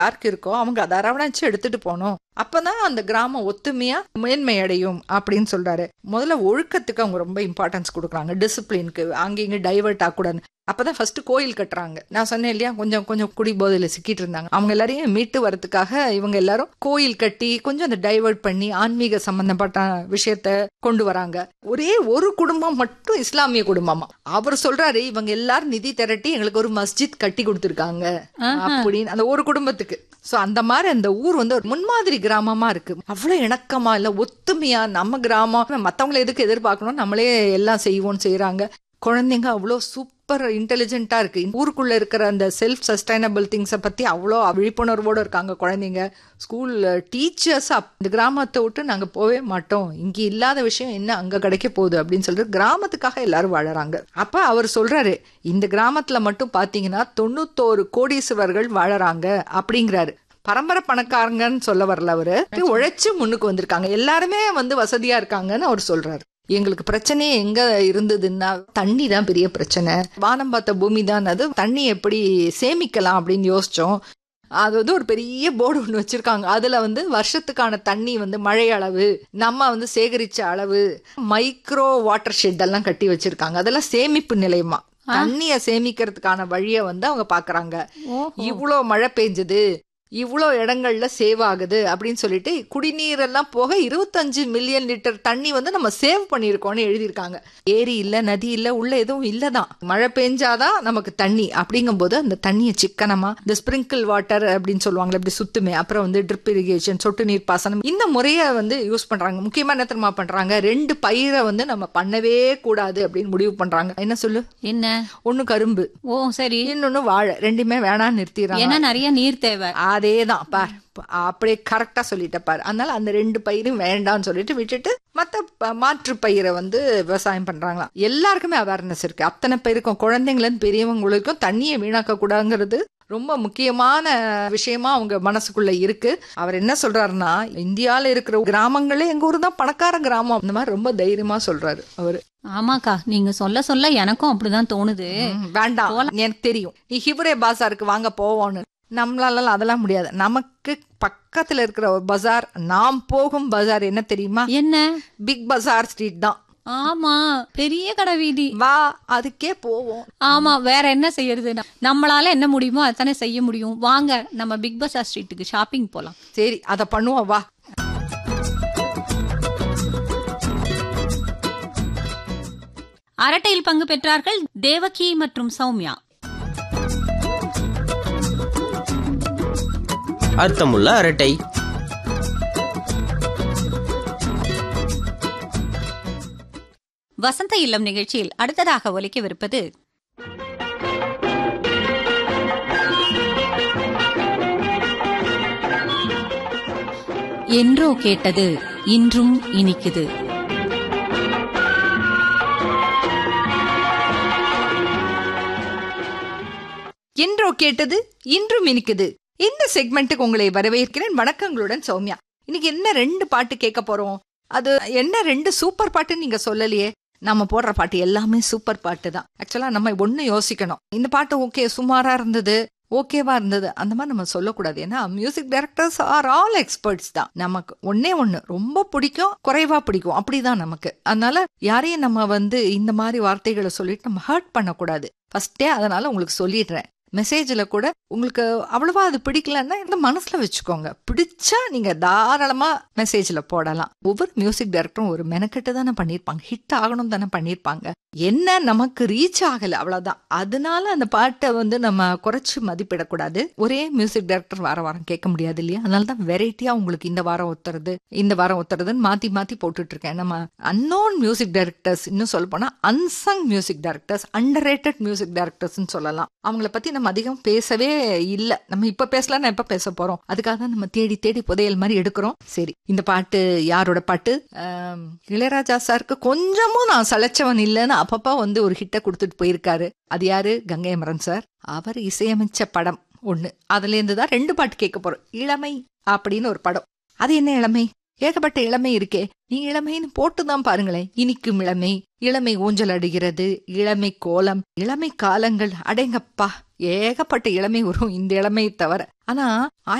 யாருக்கு இருக்கோ அவங்க அதை அரவணைச்சு எடுத்துட்டு போகணும் அப்பதான் அந்த கிராமம் ஒத்துமையா மேன்மை அடையும் அப்படின்னு சொல்றாரு முதல்ல ஒழுக்கத்துக்கு அவங்க ரொம்ப இம்பார்ட்டன்ஸ் கொடுக்குறாங்க டிசிப்ளினுக்கு அங்கே இங்கே டைவர்ட் ஆகக்கூடாது அப்பதான் ஃபர்ஸ்ட் கோயில் கட்டுறாங்க நான் சொன்னேன் இல்லையா கொஞ்சம் கொஞ்சம் குடி போதையில சிக்கிட்டு இருந்தாங்க அவங்க எல்லாரையும் மீட்டு வரதுக்காக இவங்க எல்லாரும் கோயில் கட்டி கொஞ்சம் அந்த டைவர்ட் பண்ணி ஆன்மீக சம்பந்தப்பட்ட விஷயத்த கொண்டு வராங்க ஒரே ஒரு குடும்பம் மட்டும் இஸ்லாமிய குடும்பமா அவர் சொல்றாரு இவங்க எல்லாரும் நிதி திரட்டி எங்களுக்கு ஒரு மஸ்ஜித் கட்டி கொடுத்துருக்காங்க அப்படின்னு அந்த ஒரு குடும்பத்துக்கு சோ அந்த மாதிரி அந்த ஊர் வந்து ஒரு முன்மாதிரி கிராமமா இருக்கு அவ்வளவு இணக்கமா இல்ல ஒத்துமையா நம்ம கிராமம் மத்தவங்களை எதுக்கு எதிர்பார்க்கணும் நம்மளே எல்லாம் செய்வோம்னு செய்யறாங்க குழந்தைங்க அவ்வளோ சூப்பர் இன்டெலிஜென்ட்டா இருக்கு ஊருக்குள்ள இருக்கிற அந்த செல்ஃப் சஸ்டைனபிள் திங்ஸை பத்தி அவ்வளோ விழிப்புணர்வோட இருக்காங்க குழந்தைங்க ஸ்கூல் டீச்சர்ஸ் இந்த கிராமத்தை விட்டு நாங்க போவே மாட்டோம் இங்க இல்லாத விஷயம் என்ன அங்க கிடைக்க போகுது அப்படின்னு சொல்லிட்டு கிராமத்துக்காக எல்லாரும் வாழறாங்க அப்ப அவர் சொல்றாரு இந்த கிராமத்துல மட்டும் பாத்தீங்கன்னா தொண்ணூத்தோரு கோடீஸ்வரர்கள் வாழறாங்க அப்படிங்கிறாரு பரம்பரை பணக்காரங்கன்னு சொல்ல வரல அவரு உழைச்சு முன்னுக்கு வந்திருக்காங்க எல்லாருமே வந்து வசதியா இருக்காங்கன்னு அவர் சொல்றாரு எங்களுக்கு பிரச்சனையே எங்க இருந்ததுன்னா தண்ணி தான் பெரிய பிரச்சனை வானம் பார்த்த பூமி தான் அது தண்ணி எப்படி சேமிக்கலாம் அப்படின்னு யோசிச்சோம் அது வந்து ஒரு பெரிய போர்டு ஒன்று வச்சிருக்காங்க அதுல வந்து வருஷத்துக்கான தண்ணி வந்து மழை அளவு நம்ம வந்து சேகரிச்ச அளவு மைக்ரோ வாட்டர் ஷெட் எல்லாம் கட்டி வச்சிருக்காங்க அதெல்லாம் சேமிப்பு நிலையமா தண்ணிய சேமிக்கிறதுக்கான வழிய வந்து அவங்க பாக்குறாங்க இவ்வளோ மழை பெஞ்சது இவ்வளோ இடங்கள்ல சேவ் ஆகுது அப்படின்னு சொல்லிட்டு குடிநீர் எல்லாம் போக இருபத்தஞ்சு மில்லியன் லிட்டர் தண்ணி வந்து நம்ம சேவ் பண்ணியிருக்கோம்னு எழுதியிருக்காங்க ஏரி இல்ல நதி இல்ல உள்ள எதுவும் இல்லதான் மழை பெஞ்சாதான் நமக்கு தண்ணி அப்படிங்கும்போது அந்த தண்ணியை சிக்கனமா இந்த ஸ்பிரிங்கிள் வாட்டர் அப்படின்னு சொல்லுவாங்களே இப்படி சுத்துமே அப்புறம் வந்து ட்ரிப் இரிகேஷன் சொட்டு நீர் பாசனம் இந்த முறையை வந்து யூஸ் பண்றாங்க முக்கியமா என்ன தெரியுமா பண்றாங்க ரெண்டு பயிரை வந்து நம்ம பண்ணவே கூடாது அப்படின்னு முடிவு பண்றாங்க என்ன சொல்லு என்ன ஒண்ணு கரும்பு ஓ சரி இன்னொன்னு வாழை ரெண்டுமே வேணாம்னு நிறுத்திடுறாங்க ஏன்னா நிறைய நீர் தேவை அதேதான் பார் அப்படியே கரெக்டா சொல்லிட்ட பார் அதனால அந்த ரெண்டு பயிரும் வேண்டாம்னு சொல்லிட்டு விட்டுட்டு மத்த ப- மாற்று பயிரை வந்து விவசாயம் பண்றாங்களாம் எல்லாருக்குமே அவேர்னஸ் இருக்கு அத்தனை பேருக்கும் குழந்தைங்களும் பெரியவங்களுக்கும் தண்ணியை வீணாக்க கூடாதுங்கிறது ரொம்ப முக்கியமான விஷயமா அவங்க மனசுக்குள்ள இருக்கு அவர் என்ன சொல்றாருன்னா இந்தியால இருக்கிற கிராமங்களே எங்க ஊர் தான் பணக்கார கிராமம் இந்த மாதிரி ரொம்ப தைரியமா சொல்றாரு அவரு ஆமாக்கா நீங்க சொல்ல சொல்ல எனக்கும் அப்படிதான் தோணுது ம், வேண்டாம் எனக்கு தெரியும் நீ ஹிப்ரே பாசாருக்கு வாங்க போவோன்னு நம்மளால அதெல்லாம் முடியாது நமக்கு பக்கத்துல இருக்கிற ஒரு பஜார் நாம் போகும் பஜார் என்ன தெரியுமா என்ன பிக் பஜார் ஸ்ட்ரீட் தான் ஆமா பெரிய கடை வீதி வா அதுக்கே போவோம் ஆமா வேற என்ன செய்யறது நம்மளால என்ன முடியுமோ அதானே செய்ய முடியும் வாங்க நம்ம பிக் பஸார் ஸ்ட்ரீட்டுக்கு ஷாப்பிங் போலாம் சரி அத பண்ணுவோம் வா அரட்டையில் பங்கு பெற்றார்கள் தேவகி மற்றும் சௌமியா அர்த்தமுள்ள அரட்டை வசந்த இல்லம் நிகழ்ச்சியில் அடுத்ததாக ஒலிக்கவிருப்பது என்றோ கேட்டது இன்றும் இனிக்குது என்றோ கேட்டது இன்றும் இனிக்குது இந்த செக்மெண்ட்டுக்கு உங்களை வரவேற்கிறேன் வணக்கங்களுடன் சௌமியா இன்னைக்கு என்ன ரெண்டு பாட்டு கேட்க போறோம் அது என்ன ரெண்டு சூப்பர் பாட்டுன்னு நீங்க சொல்லலையே நம்ம போடுற பாட்டு எல்லாமே சூப்பர் பாட்டு தான் ஆக்சுவலா நம்ம ஒண்ணு யோசிக்கணும் இந்த பாட்டு ஓகே சுமாரா இருந்தது ஓகேவா இருந்தது அந்த மாதிரி நம்ம சொல்லக்கூடாது ஏன்னா music directors are all experts தான் நமக்கு ஒன்னே ஒண்ணு ரொம்ப பிடிக்கும் குறைவா பிடிக்கும் அப்படிதான் நமக்கு அதனால யாரையும் நம்ம வந்து இந்த மாதிரி வார்த்தைகளை சொல்லிட்டு நம்ம ஹர்ட் பண்ணக்கூடாது ஃபர்ஸ்டே அதனால உங்களுக்கு சொல்லிடுறேன் மெசேஜ்ல கூட உங்களுக்கு அவ்வளவா அது பிடிக்கலன்னா இந்த மனசுல வச்சுக்கோங்க பிடிச்சா நீங்க தாராளமா மெசேஜ்ல போடலாம் ஒவ்வொரு மியூசிக் டைரக்டரும் ஒரு மெனக்கெட்டு தானே பண்ணிருப்பாங்க ஹிட் ஆகணும் தானே பண்ணிருப்பாங்க என்ன நமக்கு ரீச் ஆகல அவ்வளவுதான் அதனால அந்த பாட்டை வந்து நம்ம குறைச்சு மதிப்பிடக்கூடாது ஒரே மியூசிக் டைரக்டர் வார வாரம் கேட்க முடியாது இல்லையா அதனால தான் வெரைட்டியா உங்களுக்கு இந்த வாரம் ஒத்துறது இந்த வாரம் ஒத்துறதுன்னு மாத்தி மாத்தி போட்டுட்டு இருக்கேன் நம்ம அன்னோன் மியூசிக் டைரக்டர்ஸ் இன்னும் சொல்ல போனா unsung music directors underrated music directors சொல்லலாம் அவங்கள பத்தி நம்ம அதிகம் பேசவே இல்ல நம்ம இப்ப பேசலாம் எப்ப பேச போறோம் அதுக்காக தான் நம்ம தேடி தேடி புதையல் மாதிரி எடுக்கிறோம் சரி இந்த பாட்டு யாரோட பாட்டு ஆம், இளையராஜா சாருக்கு கொஞ்சமும் நான் சளைச்சவன் இல்லைன்னு அப்பப்பா வந்து ஒரு ஹிட்ட கொடுத்துட்டு போயிருக்காரு அது யாரு கங்கை அமரன் சார் அவர் இசையமைச்ச படம் ஒண்ணு அதுல இருந்து தான் ரெண்டு பாட்டு கேட்க போறோம் இளமை அப்படின்னு ஒரு படம் அது என்ன இளமை ஏகப்பட்ட இளமை இருக்கே நீ இளமைன்னு போட்டு தான் பாருங்களேன் இனிக்கும் இளமை இளமை ஊஞ்சல் அடிகிறது இளமை கோலம் இளமை காலங்கள் அடேங்கப்பா ஏகப்பட்ட இளமை வரும் இந்த இளமையை தவிர ஆனா